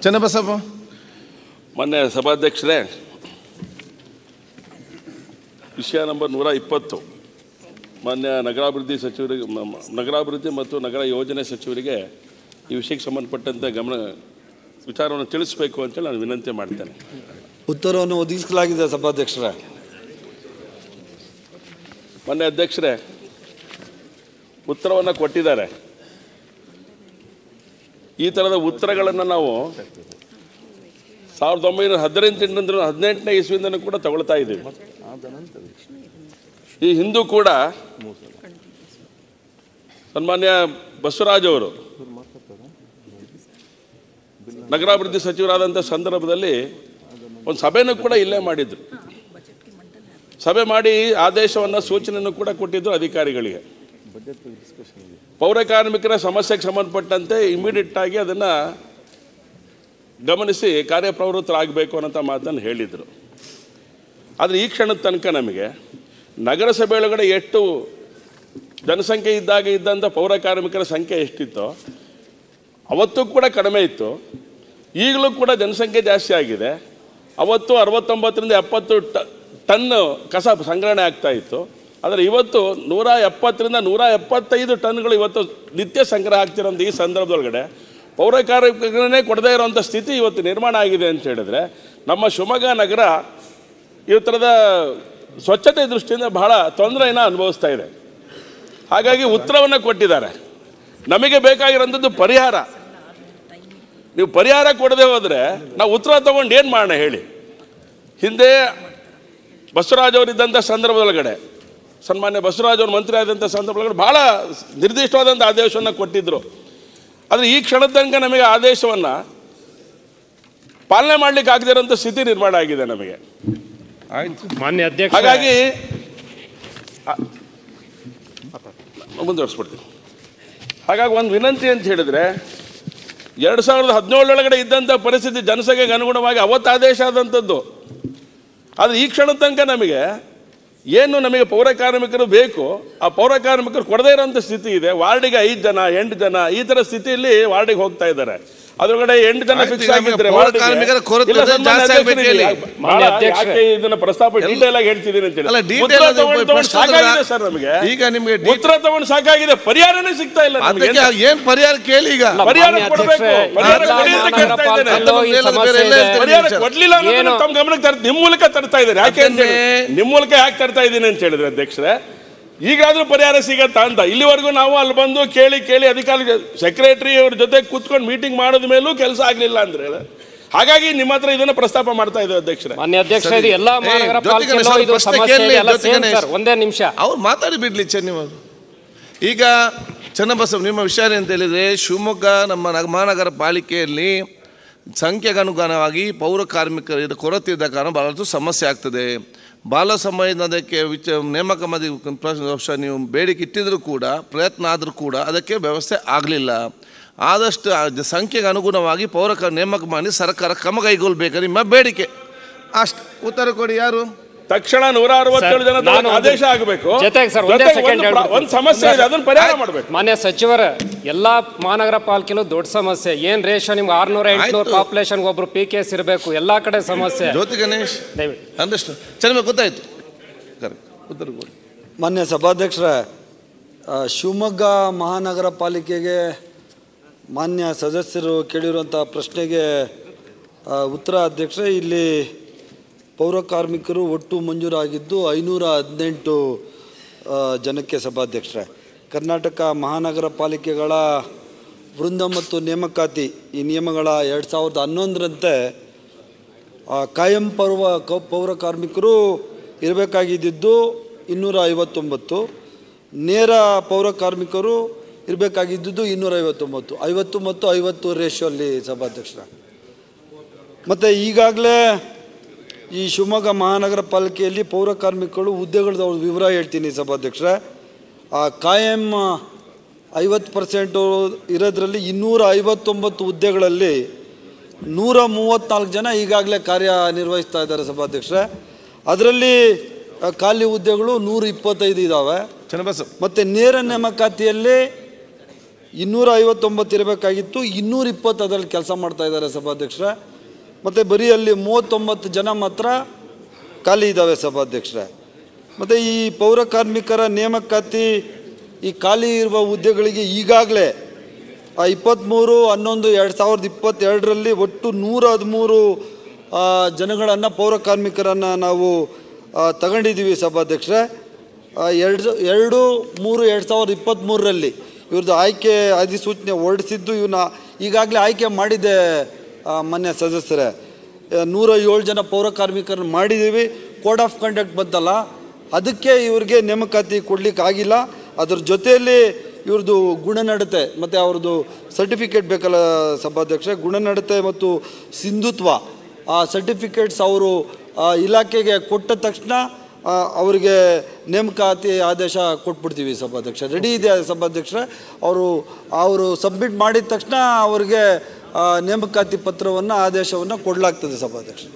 ಚನ್ನಬಸಪ್ಪ ಮೊನ್ನೆ ಸಭಾಧ್ಯಕ್ಷರೇ ವಿಷಯ ನಂಬರ್ ನೂರ ಇಪ್ಪತ್ತು ಮಾನ್ಯ ನಗರಾಭಿವೃದ್ಧಿ ಸಚಿವರಿಗೆ ಮ- ಮ- ನಗರಾಭಿವೃದ್ಧಿ ಮತ್ತು ನಗರ ಯೋಜನೆ ಸಚಿವರಿಗೆ ಈ ವಿಷಯಕ್ಕೆ ಸಂಬಂಧಪಟ್ಟಂತೆ ಗಮನ ವಿಚಾರವನ್ನು ತಿಳಿಸಬೇಕು ಅಂತೇಳಿ ನಾನು ವಿನಂತಿ ಮಾಡ್ತೇನೆ ಉತ್ತರವನ್ನು ಒದಗಿಸಲಾಗಿದೆ ಸಭಾಧ್ಯಕ್ಷರೇ ಮೊನ್ನೆ ಅಧ್ಯಕ್ಷರೇ ಉತ್ತರವನ್ನು ಕೊಟ್ಟಿದ್ದಾರೆ ಈ ಥರದ ಉತ್ತರಗಳನ್ನು ನಾವು ಸಾವಿರದ ಒಂಬೈನೂರ ಹದಿನೆಂಟರಿಂದ ಹದಿನೆಂಟನೇ ಇಸ್ವಿಯಿಂದನೂ ಕೂಡ ತಗೊಳ್ತಾ ಇದ್ದೀವಿ ಈ ಹಿಂದೂ ಕೂಡ ಸನ್ಮಾನ್ಯ ಬಸವರಾಜ್ ಅವರು ನಗರಾಭಿವೃದ್ಧಿ ಸಚಿವರಾದಂಥ ಸಂದರ್ಭದಲ್ಲಿ ಒಂದು ಸಭೆನೂ ಕೂಡ ಇಲ್ಲೇ ಮಾಡಿದ್ರು ಸಭೆ ಮಾಡಿ ಆದೇಶವನ್ನು ಸೂಚನೆಯನ್ನು ಕೂಡ ಕೊಟ್ಟಿದ್ದು ಅಧಿಕಾರಿಗಳಿಗೆ ಪೌರ ಕಾರ್ಮಿಕರ ಸಮಸ್ಯೆಗೆ ಸಂಬಂಧಪಟ್ಟಂತೆ ಇಮಿಡಿಯೇಟ್ ಆಗಿ ಅದನ್ನು ಗಮನಿಸಿ ಕಾರ್ಯಪ್ರವೃತ್ತರಾಗಬೇಕು ಅನ್ನೋಂಥ ಮಾತನ್ನು ಹೇಳಿದರು ಆದರೆ ಈ ಕ್ಷಣದ ತನಕ ನಮಗೆ ನಗರಸಭೆ ಒಳಗಡೆ ಎಷ್ಟು ಜನಸಂಖ್ಯೆ ಇದ್ದಾಗ ಇದ್ದಂಥ ಪೌರ ಕಾರ್ಮಿಕರ ಸಂಖ್ಯೆ ಎಷ್ಟಿತ್ತೋ ಅವತ್ತು ಕೂಡ ಕಡಿಮೆ ಇತ್ತು ಈಗಲೂ ಕೂಡ ಜನಸಂಖ್ಯೆ ಜಾಸ್ತಿ ಆಗಿದೆ ಅವತ್ತು ಅರವತ್ತೊಂಬತ್ತರಿಂದ ಎಪ್ಪತ್ತು ಟ ಟನ್ ಕಸ ಸಂಗ್ರಹಣೆ ಆಗ್ತಾ ಇತ್ತು ಆದರೆ ಇವತ್ತು ನೂರ ಎಪ್ಪತ್ತರಿಂದ ನೂರ ಎಪ್ಪತ್ತೈದು ಟನ್ಗಳು ಇವತ್ತು ನಿತ್ಯ ಸಂಗ್ರಹ ಆಗ್ತಿರೋಂಥ ಈ ಸಂದರ್ಭದೊಳಗಡೆ ಪೌರ ಕಾರ್ಮಿಕರನ್ನೇ ಕೊಡದೇ ಇರೋಂಥ ಸ್ಥಿತಿ ಇವತ್ತು ನಿರ್ಮಾಣ ಆಗಿದೆ ಅಂತ ಹೇಳಿದ್ರೆ ನಮ್ಮ ಶಿವಮೊಗ್ಗ ನಗರ ಈ ಥರದ ಸ್ವಚ್ಛತೆ ದೃಷ್ಟಿಯಿಂದ ಬಹಳ ತೊಂದರೆಯನ್ನು ಅನುಭವಿಸ್ತಾ ಇದೆ ಹಾಗಾಗಿ ಉತ್ತರವನ್ನು ಕೊಟ್ಟಿದ್ದಾರೆ ನಮಗೆ ಬೇಕಾಗಿರೋಂಥದ್ದು ಪರಿಹಾರ ನೀವು ಪರಿಹಾರ ಕೊಡದೆ ಹೋದರೆ ನಾವು ಉತ್ತರ ತಗೊಂಡು ಏನು ಮಾಡೋಣ ಹೇಳಿ ಹಿಂದೆ ಬಸವರಾಜ್ ಅವರಿದ್ದಂಥ ಸಂದರ್ಭದೊಳಗಡೆ ಸನ್ಮಾನ್ಯ ಬಸವರಾಜ್ ಅವರು ಮಂತ್ರಿ ಆದಂಥ ಸಂದರ್ಭದೊಳಗಡೆ ಭಾಳ ನಿರ್ದಿಷ್ಟವಾದಂಥ ಆದೇಶವನ್ನು ಕೊಟ್ಟಿದ್ದರು ಆದರೆ ಈ ಕ್ಷಣದ ತನಕ ನಮಗೆ ಆದೇಶವನ್ನು ಪಾಲನೆ ಮಾಡಲಿಕ್ಕೆ ಆಗದೇ ಇರೋಂಥ ಸ್ಥಿತಿ ನಿರ್ಮಾಣ ಆಗಿದೆ ನಮಗೆ ಮಾನ್ಯ ಅಧ್ಯಕ್ಷ ಹಾಗಾಗಿ ಆ- ಮುಂದುವರಿಸ್ಬಿಡ್ತೀನಿ ಹಾಗಾಗಿ ಒಂದು ವಿನಂತಿ ಅಂತ ಹೇಳಿದ್ರೆ ಎರಡು ಸಾವಿರದ ಹದಿನೇಳರೊಳಗಡೆ ಇದ್ದಂಥ ಪರಿಸ್ಥಿತಿ ಜನಸಂಖ್ಯೆಗೆ ಅನುಗುಣವಾಗಿ ಅವತ್ತು ಆದೇಶ ಆದಂಥದ್ದು ಆದರೆ ಈ ಕ್ಷಣದ ತನಕ ನಮಗೆ ಏನು ನಮಗೆ ಪೌರ ಕಾರ್ಮಿಕರು ಬೇಕು ಆ ಪೌರ ಕಾರ್ಮಿಕರು ಕೊಡದೇ ಇರೋಂಥ ಸ್ಥಿತಿ ಇದೆ ವಾರ್ಡಿಗೆ ಐದು ಜನ ಎಂಟು ಜನ ಈ ಥರ ಸ್ಥಿತಿಯಲ್ಲಿ ವಾರ್ಡಿಗೆ ಹೋಗ್ತಾ ಇದ್ದಾರೆ ಅದ್ರೊಳಗಡೆ ಎಂಟು ಜನ ಆಯ್ತು, ಫಿಕ್ಸ್ ಈಗ ನಮಗೆ ಆಗಿದ್ರೆ ಪೌರ ವಾರ್ಡಿಗೆ- ಕಾರ್ಮಿಕರ ಕೊರತೆ ಇಲ್ಲ, ಸನ್ಮಾನ್ಯ ಜಾಸ್ತಿ ಅಧ್ಯಕ್ಷರೇ, ಆಗ್ಬೇಕು ಹೇಳಿ. ಬಹಳ ಮಾನ್ಯ ಅಧ್ಯಕ್ಷರೇ. ಯಾಕೆ ಇದನ್ನ ಪ್ರಸ್ತಾಪ ಡೀಟೇಲ್ ಆಗಿ ಹೇಳ್ತಿದ್ದೀನಿ ಅಂತ ಹೇಳಿ. ಅಲ್ಲ, detail ಉತ್ತರ ಅದು ತಗೊಂಡು ತಗೊಂಡು ಪ್ರಶ್ನೆ ಸಾಕಾಗಿದೆ ಅಲ್ಲ. ಸರ್ ನಮಗೆ ಈಗ ನಿಮಗೆ detail- ಉತ್ತರ ತಗೊಂಡು ಸಾಕಾಗಿದೆ ಪರಿಹಾರನೇ ಸಿಗ್ತಾ ಇಲ್ಲ ನಮಗೆ. ಅದಕ್ಕೆ ಏನ್ ಪರಿಹಾರ ಕೇಳಿ ಈಗ ಪರಿಹಾರ ಮಾನ್ಯ ಕೊಡಬೇಕು ಅಧ್ಯಕ್ಷರೇ, ಪರಿಹಾರ ಎಲ್ಲ ಕೊಡಿ ಅಂತ ಕೇಳ್ತಾ ಮಹಾನಗರ ಇದ್ದೇನೆ. ಪಾಲಿಕೆಯಲ್ಲೂ ಈ ಬೇರೆ ಸಮಸ್ಯೆ ಎಲ್ಲ ಇದೆ. ಇರ್ತದೆ. ಪರಿಹಾರ ವಿಚಾರ. ಕೊಡ್ಲಿಲ್ಲ ಅನ್ನೋದನ್ನ ಏನು? ತಮ್ಮ ಗಮನಕ್ಕೆ ತರ ನಿಮ್ಮ ಮೂಲಕ ತರ್ತಾ ಇದ್ದಾರೆ ಯಾಕೆ ಅಂತ ಹೇಳಿ ಅದನ್ನೇ- ನಿಮ್ಮ ಮೂಲಕ ಯಾಕೆ ತರ್ತಾ ಇದ್ದೀನಿ ಅಂತ ಹೇಳಿದ್ರೆ ಅಧ್ಯಕ್ಷರೇ ಈಗಾದ್ರೂ ಪರಿಹಾರ ಸಿಗತ್ತಾ ಅಂತ ಇಲ್ಲಿವರೆಗೂ ನಾವು ಅಲ್ಲಿ ಬಂದು ಕೇಳಿ ಕೇಳಿ ಅಧಿಕಾರಿ ಸೆಕ್ರೆಟರಿ ಅವ್ರ ಜೊತೆ ಕೂತ್ಕೊಂಡು ಮೀಟಿಂಗ್ ಮಾಡಿದ ಮೇಲೂ ಕೆಲಸ ಆಗ್ಲಿಲ್ಲ ಅಂದ್ರೆ ಹಾಗಾಗಿ ನಿಮ್ಮ ಹತ್ರ ಇದನ್ನ ಪ್ರಸ್ತಾಪ ಮಾಡ್ತಾ ಇದ್ದೇವೆ ಅಧ್ಯಕ್ಷರೇ ಮಾನ್ಯ ಅಧ್ಯಕ್ಷ ಇದು ಎಲ್ಲಾ ಏ, ಮಹಾನಗರ ಜ್ಯೋತಿ ಪಾಲಿಕೆಯಲ್ಲೂ ಗಣೇಶ್ ಇದು ಪ್ರಶ್ನೆ ಸಮಸ್ಯೆ ಕೇಳಿ, ಇದೆ ಎಲ್ಲ ಜ್ಯೋತಿ ಸೇಮ್ ಗಣೇಶ್. ಸರ್ ಒಂದೇ ನಿಮಿಷ ಅವ್ರು ಮಾತಾಡಿ ಬಿಡ್ಲಿ ಚೆನ್ನಿವರು ಈಗ ಚನ್ನಬಸವ ನಿಮ್ಮ ವಿಚಾರ ಅಂತ ಹೇಳಿದ್ರೆ ಶಿವಮೊಗ್ಗ ನಮ್ಮ ನಗ- ಮಹಾನಗರ ಪಾಲಿಕೆಯಲ್ಲಿ ಸಂಖ್ಯೆಗೆ ಅನುಗುಣವಾಗಿ ಪೌರ ಕಾರ್ಮಿಕರ ಕೊರತೆ ಇದ್ದ ಕಾರಣ ಬಹಳಷ್ಟು ಸಮಸ್ಯೆ ಆಗ್ತದೆ ಬಾಲ ಸಂಬಂಧಕ್ಕೆ ವಿಚ ನೇಮಕ ಮಾಡಿ ವರ್ಷ ನೀವು ಬೇಡಿಕೆ ಇಟ್ಟಿದ್ರು ಕೂಡ ಪ್ರಯತ್ನ ಆದರೂ ಕೂಡ ಅದಕ್ಕೆ ವ್ಯವಸ್ಥೆ ಆಗಲಿಲ್ಲ ಆದಷ್ಟು ಆ ಜ- ಸಂಖ್ಯೆಗೆ ಅನುಗುಣವಾಗಿ ಪೌರ ಕ- ನೇಮಕ ಮಾಡಿ ಸರ್ಕಾರ ಕ್ರಮ ಕೈಗೊಳ್ಬೇಕು ನಿಮ್ಮ ಬೇಡಿಕೆ ಅಷ್ಟು ಉತ್ತರ ಕೊಡಿ ಯಾರು ತಕ್ಷಣ ನೂರ ಅರವತ್ತೇಳು ಜನ ನಾನು ಒಂದು- ಆದೇಶ ಆಗಬೇಕು ಜೊತೆಗೆ ಸರ್, ಒಂದೇ ಜೊತೆಗೆ second ಒಂದು ಪ್ರ- ಹೇಳ್ಬಿಡ್ತೀನಿ. ಒಂದು ಸಮಸ್ಯೆ ಇದೆ ಅದನ್ನ ಪರಿಹಾರ ಮಾಡಬೇಕು ಮಾನ್ಯ ಸಚಿವರ ಎಲ್ಲಾ ಮಹಾನಗರ ಪಾಲಿಕೆಲೂ ದೊಡ್ಡ ಸಮಸ್ಯೆ ಏನ್ ರೇಷನ್ ನಿಮ್ಗೆ ಆರ್ನೂರ ಎಂಟ್ನೂರು ಆಯ್ತು. ಪಾಪ್ಯುಲೇಷನ್ ಒಬ್ರು ಪಿ ಕೆ ಎಸ್ ಇರಬೇಕು ಎಲ್ಲಾ ಕಡೆ ಸಮಸ್ಯೆ ಜ್ಯೋತಿ ಗಣೇಶ್ ದಯವಿಟ್ಟು ಅಂದಷ್ಟು ಚೆನ್ನಾಗಿ ಗೊತ್ತಾಯ್ತು ಕರೆಕ್ಟ್ ಉತ್ತರ ಕೊಡಿ ಮಾನ್ಯ ಸಭಾಧ್ಯಕ್ಷರೇ ಆ, ಶಿವಮೊಗ್ಗ ಮಹಾನಗರ ಪಾಲಿಕೆಗೆ ಮಾನ್ಯ ಸದಸ್ಯರು ಕೇಳಿರುವಂಥ ಪ್ರಶ್ನೆಗೆ ಆ, ಉತ್ತರ ಅಧ್ಯಕ್ಷರೇ ಇಲ್ಲಿ ಪೌರ ಕಾರ್ಮಿಕರು ಒಟ್ಟು ಮಂಜೂರಾಗಿದ್ದು ಐನೂರ ಹದಿನೆಂಟು ಆ, ಜನಕ್ಕೆ ಸಭಾಧ್ಯಕ್ಷರೇ ಕರ್ನಾಟಕ ಮಹಾನಗರ ಪಾಲಿಕೆಗಳ ವೃಂದ ಮತ್ತು ನೇಮಕಾತಿ ಈ ನಿಯಮಗಳ ಎರಡು ಸಾವಿರದ ಹನ್ನೊಂದರಂತೆ ಆ, ಕಾಯಂ ಪರ್ವ ಕ- ಪೌರ ಕಾರ್ಮಿಕರು ಇರಬೇಕಾಗಿದ್ದು ಇನ್ನೂರ ಐವತ್ತೊಂಬತ್ತು ನೇರ ಪೌರ ಕಾರ್ಮಿಕರು ಇರಬೇಕಾಗಿದ್ದು ಇನ್ನೂರ ಐವತ್ತೊಂಬತ್ತು ಐವತ್ತು ಮತ್ತು ಐವತ್ತು ರೇಷಿಯೋ ಅಲ್ಲಿ ಸಭಾಧ್ಯಕ್ಷರ ಮತ್ತು ಈಗಾಗಲೇ ಈ ಶಿವಮೊಗ್ಗ ಮಹಾನಗರ ಪಾಲಿಕೆಯಲ್ಲಿ ಪೌರ ಕಾರ್ಮಿಕರು ಹುದ್ದೆಗಳದ್ದು ಅವ್ರ ವಿವರ ಹೇಳ್ತೀನಿ ಸಭಾಧ್ಯಕ್ಷರ ಆ ಕಾಯಂ ಐವತ್ತು ಪರ್ಸೆಂಟು ಇರೋದ್ರಲ್ಲಿ ಇನ್ನೂರ ಐವತ್ತೊಂಬತ್ತು ಹುದ್ದೆಗಳಲ್ಲಿ ನೂರ ಮೂವತ್ತ್ನಾಲ್ಕು ಜನ ಈಗಾಗಲೇ ಕಾರ್ಯನಿರ್ವಹಿಸ್ತಾ ಇದ್ದಾರೆ ಸಭಾಧ್ಯಕ್ಷರೇ ಅದರಲ್ಲಿ ಆ, ಖಾಲಿ ಹುದ್ದೆಗಳು ನೂರ ಇಪ್ಪತ್ತೈದು ಇದ್ದಾವೆ ಚನ್ನಬಸವ್ ಮತ್ತು ನೇರ ನೇಮಕಾತಿಯಲ್ಲಿ ಇನ್ನೂರ ಐವತ್ತೊಂಬತ್ತು ಇರಬೇಕಾಗಿತ್ತು ಇನ್ನೂರ ಇಪ್ಪತ್ತು ಅದರಲ್ಲಿ ಕೆಲಸ ಮಾಡ್ತಾ ಇದ್ದಾರೆ ಸಭಾಧ್ಯಕ್ಷರೇ ಮತ್ತು ಬರೀ ಅಲ್ಲಿ ಮೂವತ್ತೊಂಬತ್ತು ಜನ ಮಾತ್ರ ಖಾಲಿ ಇದ್ದಾವೆ ಸಭಾಧ್ಯಕ್ಷರೇ ಮತ್ತು ಈ ಪೌರ ಕಾರ್ಮಿಕರ ನೇಮಕಾತಿ ಈ ಖಾಲಿ ಇರುವ ಹುದ್ದೆಗಳಿಗೆ ಈಗಾಗಲೇ ಇಪ್ಪತ್ತ್ಮೂರು ಹನ್ನೊಂದು ಎರಡು ಸಾವಿರದ ಇಪ್ಪತ್ತೆರಡರಲ್ಲಿ ಒಟ್ಟು ನೂರ ಹದಿಮೂರು ಜನಗಳನ್ನು ಪೌರ ಕಾರ್ಮಿಕರನ್ನು ನಾವು ಆ, ತಗೊಂಡಿದ್ದೀವಿ ಸಭಾಧ್ಯಕ್ಷರೇ ಆ, ಎರಡು ಎರಡು ಮೂರು ಎರಡು ಸಾವಿರದ ಇಪ್ಪತ್ತ್ಮೂರರಲ್ಲಿ ಇವ್ರದ್ದು ಆಯ್ಕೆ ಅಧಿಸೂಚನೆ ಹೊರಡಿಸಿದ್ದು ಇವನ್ನ ಈಗಾಗಲೇ ಆಯ್ಕೆ ಮಾಡಿದೆ ಆ, ಮಾನ್ಯ ಸದಸ್ಯರೇ ಆ, ನೂರ ಏಳು ಜನ ಪೌರ ಕಾರ್ಮಿಕರನ್ನು ಮಾಡಿದ್ದೀವಿ ಕೋಡ್ ಆಫ್ ಕಂಡಕ್ಟ್ ಬಂತಲ್ಲ ಅದಕ್ಕೆ ಇವ್ರಿಗೆ ನೇಮಕಾತಿ ಕೊಡ್ಲಿಕ್ಕೆ ಆಗಿಲ್ಲ ಅದ್ರ ಜೊತೆಯಲ್ಲಿ ಇವ್ರದ್ದು ಗುಣನಡತೆ ಮತ್ತು ಅವ್ರದ್ದು ಸರ್ಟಿಫಿಕೇಟ್ ಬೇಕಲ್ಲ ಸಭಾಧ್ಯಕ್ಷ ಗುಣನಡತೆ ಮತ್ತು ಸಿಂಧುತ್ವ ಆ ಸರ್ಟಿಫಿಕೇಟ್ಸ್ ಅವರು ಆ, ಇಲಾಖೆಗೆ ಕೊಟ್ಟ ತಕ್ಷಣ ಆ, ಅವರಿಗೆ ನೇಮಕಾತಿ ಆದೇಶ ಕೊಟ್ಬಿಡ್ತೀವಿ ಸಭಾಧ್ಯಕ್ಷ ರೆಡಿ ಇದೆ ಸಭಾಧ್ಯಕ್ಷರೇ ಅವರು ಅವರು ಸಬ್ಮಿಟ್ ಮಾಡಿದ ತಕ್ಷಣ ಅವರಿಗೆ ಆ, ನೇಮಕಾತಿ ಪತ್ರವನ್ನು ಆದೇಶವನ್ನು ಕೊಡಲಾಗ್ತದೆ ಸಭಾಧ್ಯಕ್ಷ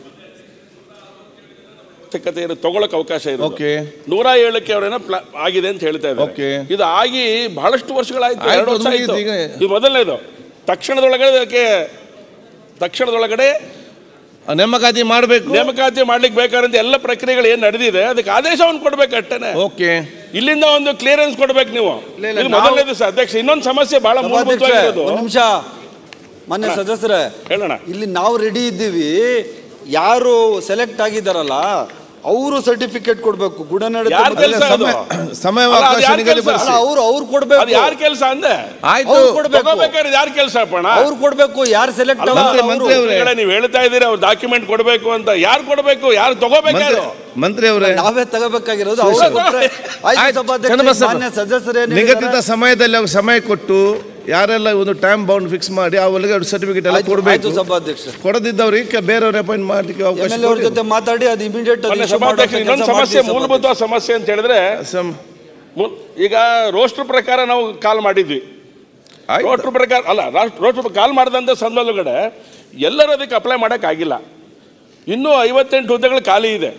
ಅವಶ್ಯಕತೆಯನ್ನು ತಗೊಳಕ್ ಅವಕಾಶ ಇದೆ Okay. ನೂರ ಏಳಕ್ಕೆ ಅವರೇನೋ ಪ್ಲಾ- ಆಗಿದೆ ಅಂತ ಹೇಳ್ತಾ ಇದ್ದಾರೆ Okay. ಇದು ಆಗಿ ಬಹಳಷ್ಟು ವರ್ಷಗಳಾಯ್ತು ಆಯ್ತು, ಎರಡು ವರ್ಷ ಅದು ಆಯ್ತು ಈಗ- ಇದು ಮೊದಲನೇದು ತಕ್ಷಣದೊಳಗಡೆ ಅದಕ್ಕೆ ತಕ್ಷಣದೊಳಗಡೆ ಆ ನೇಮಕಾತಿ ಮಾಡಬೇಕು ನೇಮಕಾತಿ ಮಾಡ್ಲಿಕ್ಕೆ ಬೇಕಾದಂತ ಎಲ್ಲ ಪ್ರಕ್ರಿಯೆಗಳು ಏನು ನಡೆದಿದೆ ಅದಕ್ಕೆ ಆದೇಶವನ್ನು ಕೊಡ್ಬೇಕು ಅಷ್ಟೇನೆ ಓಕೆ ಇಲ್ಲಿಂದ ಒಂದು ಕ್ಲಿಯರೆನ್ಸ್ ಕೊಡ್ಬೇಕು ನೀವು ಇಲ್ಲ, ಇದು ನಾವು- ಮೊದಲನೇದು ಸರ್ ಅಧ್ಯಕ್ಷ ಇನ್ನೊಂದು ಸಮಸ್ಯೆ ಬಹಳ ಸಭಾಧ್ಯಕ್ಷ ಮೂಲಭೂತವಾಗಿರೋದು ಒಂದು ನಿಮಿಷ ಮಾನ್ಯ ಸದಸ್ಯರೇ ಹೇಳೋಣ ಇಲ್ಲಿ ನಾವು ರೆಡಿ ಇದ್ದೀವಿ ಯಾರು ಸೆಲೆಕ್ಟ್ ಆಗಿದ್ದಾರಲ್ಲ ಅವರು ಸರ್ಟಿಫಿಕೇಟ್ ಕೊಡಬೇಕು ಗುಣನಡತೆ ಯಾರ್ ಮತ್ತು- ಕೆಲ್ಸ ಅದು? ಸಮಯಾವಕಾಶ ಅಲ್ಲ, ಅದು ಯಾರ್ ನಿಗದಿ ಕೆಲ್ಸ? ಅಲ್ಲ ಪಡಿಸಿ. ಅವ್ರು ಅವ್ರು ಕೊಡ್ಬೇಕು ಅದು ಯಾರ ಕೆಲಸ ಅಂದೆ ಆಯ್ತು ಅವ್ರು ಕೊಡ್ಬೇಕು ತಗೋಬೇಕಾದ್ರೆ ಯಾರ ಕೆಲಸ ಅಪ್ಪಣ ಅವ್ರು ಕೊಡ್ಬೇಕು ಯಾರು ಸೆಲೆಕ್ಟ್ ಅಲ್ಲ, ಮಂತ್ರಿ- ಅವ್ರು ಮಂತ್ರಿ ಅವ್ರೆ. ಹೊರಗಡೆ ನೀವು ಹೇಳ್ತಾ ಇದ್ದೀರಿ ಅವ್ರು ಡಾಕ್ಯುಮೆಂಟ್ ಕೊಡಬೇಕು ಅಂತ ಯಾರು ಕೊಡಬೇಕು ಯಾರು ತಗೋಬೇಕು ಮಂತ್ರಿ ಯಾರು ಮಂತ್ರಿ ಅವರೇ ನಾವೇ ತಗೋಬೇಕಾಗಿರೋದು ಅವ್ರು ಕೊಟ್ರೆ ಆಯ್ತು ಆಯ್ತು, ಸಭಾಧ್ಯಕ್ಷ ಚನ್ನಬಸಪ್ಪ. ಮಾನ್ಯ ಸದಸ್ಯರೇನು ನಿಗದಿತ ಸಮಯದಲ್ಲಿ ಅವ್ರಿಗೆ ಸಮಯ ಕೊಟ್ಟು ಯಾರೆಲ್ಲ ಒಂದು ಟೈಮ್ ಬೌಂಡ್ ಫಿಕ್ಸ್ ಮಾಡಿ ಅವರಿಗೆ ಸರ್ಟಿಫಿಕೇಟ್ ಎಲ್ಲ ಆಯ್ತು ಕೊಡಬೇಕು ಸಭಾಧ್ಯಕ್ಷ ಕೊಡದಿದ್ದವ್ರಿಗೆ ಬೇರೆಯವ್ರ ಅಪಾಯಿಂಟ್ ಮಾಡ್ಲಿಕ್ಕೆ ಎಮ್ ಅವಕಾಶ ಎಲ್ ಅವ್ರ ಕೊಡಿ. ಜೊತೆ ಮಾತಾಡಿ ಅದು ಇಮಿಡಿಯೇಟ್ ಮೊನ್ನೆ ಸಭಾಧ್ಯಕ್ಷ ಇನ್ನೊಂದು ಸಮಸ್ಯೆ ಮೂಲಭೂತ ಸಮಸ್ಯೆ ಅಂತ ಹೇಳಿದ್ರೆ ಸಮ್- ಮೂ- ಈಗ ರೋಸ್ಟರ್ ಪ್ರಕಾರ ನಾವು ಕಾಲ್ ಮಾಡಿದ್ವಿ ಆಯ್ತು. ರೋಸ್ಟರ್ ಪ್ರಕಾರ ಅಲ್ಲ ರೋಸ್ಟರ್ ಕಾಲ್ ಮಾಡಿದಂಥ ಸಂದರ್ಭದೊಳಗಡೆ ಎಲ್ಲರೂ ಅದಕ್ಕೆ ಅಪ್ಲೈ ಮಾಡೋಕ್ಕಾಗಿಲ್ಲ ಇನ್ನೂ ಐವತ್ತೆಂಟು ಹುದ್ದೆಗಳು ಖಾಲಿ ಇದೆ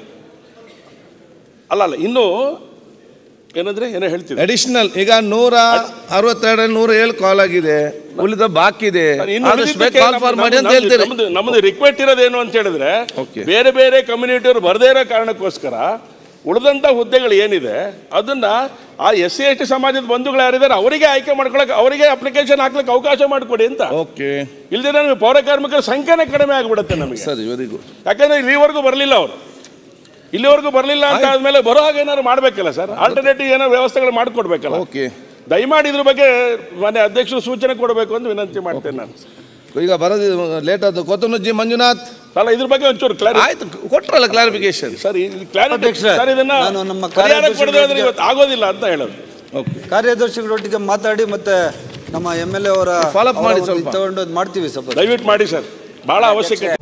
ಅಲ್ಲ ಅಲ್ಲ ಇನ್ನೂ ಏನಂದ್ರೆ ಏನೋ ಹೇಳ್ತಿದ್ದೆ ಅಡಿಷನಲ್ ಈಗ ನೂರ ಅರವತ್ತೆರಡರಲ್ಲಿ ನೂರ ಏಳು ಕಾಲ್ ಆಗಿದೆ ಉಳಿದ ಬಾಕಿ ಇದೆ ಇನ್ನು ಆದಷ್ಟು ಬೇಗ ಉಳಿದಿದ್ದಕ್ಕೆ ಕಾಲ್ ಫಾರ್ ಮಾಡಿ ಅಂತ ಹೇಳ್ತೀರಿ ನಮ್ದು ನಮ್ದು ರಿಕ್ವೆಸ್ಟ್ ಇರೋದೇನು ಅಂತ ಹೇಳಿದ್ರೆ Okay. ಬೇರೆ ಬೇರೆ ಕಮ್ಯುನಿಟಿಯವರು ಬರದೇ ಇರೋ ಕಾರಣಕ್ಕೋಸ್ಕರ ಉಳಿದಂತ ಹುದ್ದೆಗಳು ಏನಿದೆ ಅದನ್ನ ಆ ಎಸ್ ಸಿ ಎಸ್ ಟಿ ಸಮಾಜದ ಬಂಧುಗಳು ಯಾರಿದ್ದಾರೆ ಅವರಿಗೆ ಆಯ್ಕೆ ಮಾಡ್ಕೊಳಕ್ ಅವರಿಗೆ ಅಪ್ಲಿಕೇಶನ್ ಹಾಕ್ಲಿಕ್ಕೆ ಅವಕಾಶ ಮಾಡಿಕೊಡಿ ಅಂತ ಓಕೆ ಇಲ್ದಿದ್ರೆ ನಮಗೆ ಪೌರ ಕಾರ್ಮಿಕರ ಸಂಖ್ಯೆನೇ ಕಡಿಮೆ ಆಗಿಬಿಡುತ್ತೆ ನಮಗೆ ಸರಿ ವೆರಿ ಗುಡ್ ಯಾಕಂದ್ರೆ ಇಲ್ಲಿವರೆಗೂ ಬರಲಿಲ್ಲ ಅವರು ಇಲ್ಲಿವರೆಗೂ ಬರಲಿಲ್ಲ ಅಂತ ಆದ್ಮೇಲೆ ಬರೋ ಹಾಗೆ ಏನಾದ್ರು ಮಾಡ್ಬೇಕಲ್ಲ ಸರ್ ಆಲ್ಟರ್ನೇಟಿವ್ ಏನೋ ವ್ಯವಸ್ಥೆಗಳು ಮಾಡಿಕೊಡ್ಬೇಕಲ್ಲ ಓಕೆ ದಯಮಾಡಿ ಇದ್ರ ಬಗ್ಗೆ ಮನೆ ಅಧ್ಯಕ್ಷರು ಸೂಚನೆ ಕೊಡಬೇಕು ಅಂತ ವಿನಂತಿ ಮಾಡ್ತೇನೆ ನಾನು ಈಗ ಬರೋದು ಲೇಟ್ ಆಯ್ತು ಕೊತ್ತನುಜ್ಜಿ ಮಂಜುನಾಥ್ ಅಲ್ಲ ಇದ್ರ ಬಗ್ಗೆ ಒಂಚೂರು ಕ್ಲಾರಿಟಿ ಆಯ್ತು ಕೊಟ್ರಲ್ಲ ಕ್ಲಾರಿಫಿಕೇಶನ್ ಸರ್ ಈ ಕ್ಲಾರಿಟಿ ಅಧ್ಯಕ್ಷರೇ, ಸರ್ ಇದನ್ನ ನಾನು ನಮ್ಮ ಪರಿಹಾರ ಕಾರ್ಯದರ್ಶಿಗಳಿಗೆ- ಕೊಡದೆ ಹೋದ್ರೆ ಇವತ್ತು ಆಗೋದಿಲ್ಲ ಅಂತ ಹೇಳೋದು ಓಕೆ ಕಾರ್ಯದರ್ಶಿಗಳೊಟ್ಟಿಗೆ ಮಾತಾಡಿ ಮತ್ತೆ ನಮ್ಮ ಎಮ್ ಎಲ್ ಎ ಅವರ Follow up ಮಾಡಿ ಅವರ ಒಂದು ಸ್ವಲ್ಪ. ತಗೊಂಡು ಅದ್ ಮಾಡ್ತೀವಿ ಸ್ವಲ್ಪ ದಯವಿಟ್ಟು ಮಾಡಿ ಸರ್ ಬಹಳ ಅವಶ್ಯಕತೆ